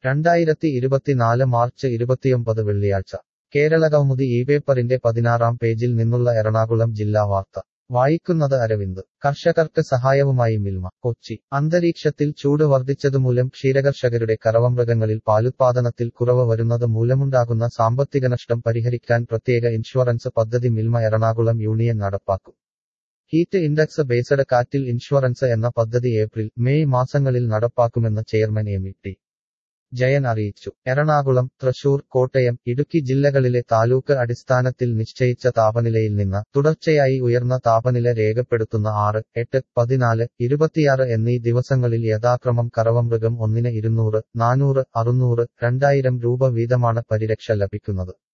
രണ്ടായിരത്തി ഇരുപത്തിനാല് മാർച്ച് ഇരുപത്തിയൊമ്പത് വെള്ളിയാഴ്ച കേരളകൗമുദി ഈ പേപ്പറിന്റെ പതിനാറാം പേജിൽ നിന്നുള്ള എറണാകുളം ജില്ലാ വാർത്ത വായിക്കുന്നത് അരവിന്ദ് കർഷകർക്ക് സഹായവുമായി മിൽമ കൊച്ചി അന്തരീക്ഷത്തിൽ ചൂട് വർദ്ധിച്ചതുമൂലം ക്ഷീരകർഷകരുടെ കറവമൃഗങ്ങളിൽ പാലുത്പാദനത്തിൽ കുറവ് വരുന്നത് മൂലമുണ്ടാകുന്ന സാമ്പത്തിക നഷ്ടം പരിഹരിക്കാൻ പ്രത്യേക ഇൻഷുറൻസ് പദ്ധതി മിൽമ എറണാകുളം യൂണിയൻ നടപ്പാക്കും heat index based cattle insurance എന്ന പദ്ധതി ഏപ്രിൽ മെയ് മാസങ്ങളിൽ നടപ്പാക്കുമെന്ന് chairman M E T Jayan അറിയിച്ചു എറണാകുളം തൃശൂർ കോട്ടയം ഇടുക്കി ജില്ലകളിലെ താലൂക്ക് അടിസ്ഥാനത്തിൽ നിശ്ചയിച്ച താപനിലയിൽ നിന്ന് തുടർച്ചയായി ഉയർന്ന താപനില രേഖപ്പെടുത്തുന്ന ആറ് എട്ട് പതിനാല് ഇരുപത്തിയാറ് എന്നീ ദിവസങ്ങളിൽ യഥാക്രമം കറവമൃഗം ഒന്നിന് ഇരുന്നൂറ് നാനൂറ് അറുന്നൂറ് രണ്ടായിരം രൂപ വീതമാണ് പരിരക്ഷ ലഭിക്കുന്നത്